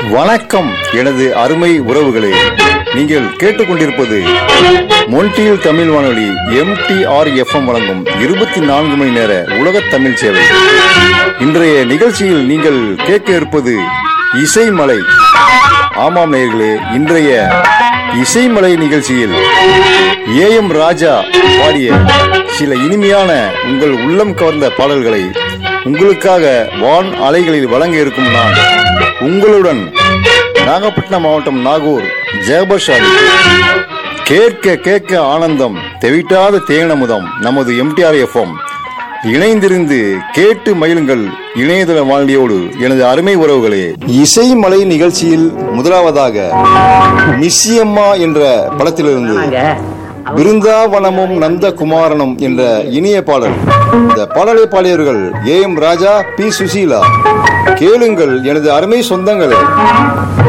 வணக்கம் எனது அருமை உறவுகளே நீங்கள் கேட்டுக்கொண்டிருப்பது மொன்டியில் தமிழ் வானொலி எம்டிஆர் எஃப்எம் வழங்கும் இருபத்தி நான்கு மணி நேர உலக தமிழ் சேவை இன்றைய நிகழ்ச்சியில் நீங்கள் கேட்க இருப்பது இசைமலை ஆமாம் நேயர்களே இன்றைய இசைமலை நிகழ்ச்சியில் ஏ எம் ராஜா பாடிய சில இனிமையான உங்கள் உள்ளம் கவர்ந்த பாடல்களை உங்களுக்காக வான் அலைகளில் வழங்க இருக்கும் நான் உங்களுடன் நாகப்பட்டினம் மாவட்டம் நாகூர் ஜெகபர்ஷாலி கேட்க கேட்க ஆனந்தம் தெவிட்டாத தேனமுதம் நமது எம்டிஆர் எஃப்எம் இணைந்திருந்து கேட்டு மகிழுங்கள் இணையதள வானொலியோடு எனது அருமை உறவுகளே இசைமலை நிகழ்ச்சியில் முதலாவதாக மிஸ்ஸியம்மா என்ற படத்திலிருந்து பிருந்தாவனமும் நந்த குமாரனும் என்ற இனிய பாடல் இந்த பாடலை பாடியவர்கள் A M Raja P Susheela கேளுங்கள் எனது அருமை சொந்தங்களே